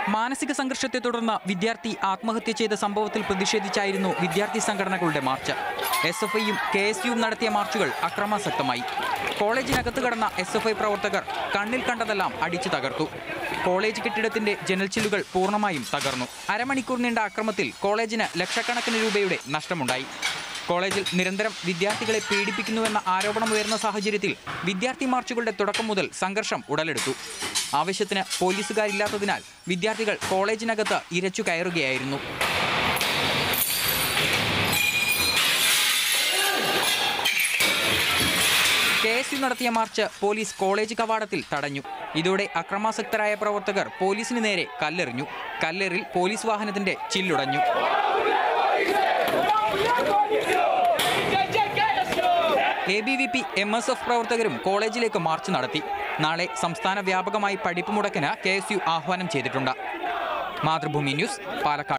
മാനസിക സംഘർഷത്തെ തുടർന്ന് വിദ്യാർത്ഥി ആത്മഹത്യ ചെയ്ത സംഭവത്തിൽ പ്രതിഷേധിച്ചായിരുന്നു വിദ്യാർത്ഥി സംഘടനകളുടെ മാർച്ച് എസ് എഫ് ഐയും കെ എസ് യുവും നടത്തിയ മാർച്ചുകൾ അക്രമാസക്തമായി കോളേജിനകത്ത് കടന്ന എസ് എഫ് ഐ പ്രവർത്തകർ കണ്ണിൽ കണ്ടതെല്ലാം അടിച്ചു തകർത്തു കോളേജ് കെട്ടിടത്തിന്റെ ജനൽച്ചില്ലുകൾ പൂർണ്ണമായും തകർന്നു അരമണിക്കൂർ നീണ്ട അക്രമത്തിൽ കോളേജിന് ലക്ഷക്കണക്കിന് രൂപയുടെ നഷ്ടമുണ്ടായി കോളേജിൽ നിരന്തരം വിദ്യാർത്ഥികളെ പീഡിപ്പിക്കുന്നുവെന്ന ആരോപണമുയർന്ന സാഹചര്യത്തിൽ വിദ്യാർത്ഥി മാർച്ചുകളുടെ തുടക്കം മുതൽ സംഘർഷം ഉടലെടുത്തു ആവശ്യത്തിന് പോലീസുകാരില്ലാത്തതിനാൽ വിദ്യാർത്ഥികൾ കോളേജിനകത്ത് ഇരച്ചു കയറുകയായിരുന്നു കെ എസ് യു നടത്തിയ മാർച്ച് പോലീസ് കോളേജ് കവാടത്തിൽ തടഞ്ഞു ഇതോടെ അക്രമാസക്തരായ പ്രവർത്തകർ പോലീസിന് നേരെ കല്ലെറിഞ്ഞു കല്ലെറിൽ പോലീസ് വാഹനത്തിന്റെ ചില്ലുടഞ്ഞു A B V P M S F പ്രവർത്തകരും കോളേജിലേക്ക് മാർച്ച് നടത്തി നാളെ സംസ്ഥാന വ്യാപകമായി പഠിപ്പ് മുടക്കിന് കെ എസ് യു ആഹ്വാനം ചെയ്തിട്ടുണ്ട് മാതൃഭൂമി ന്യൂസ് പാലക്കാട്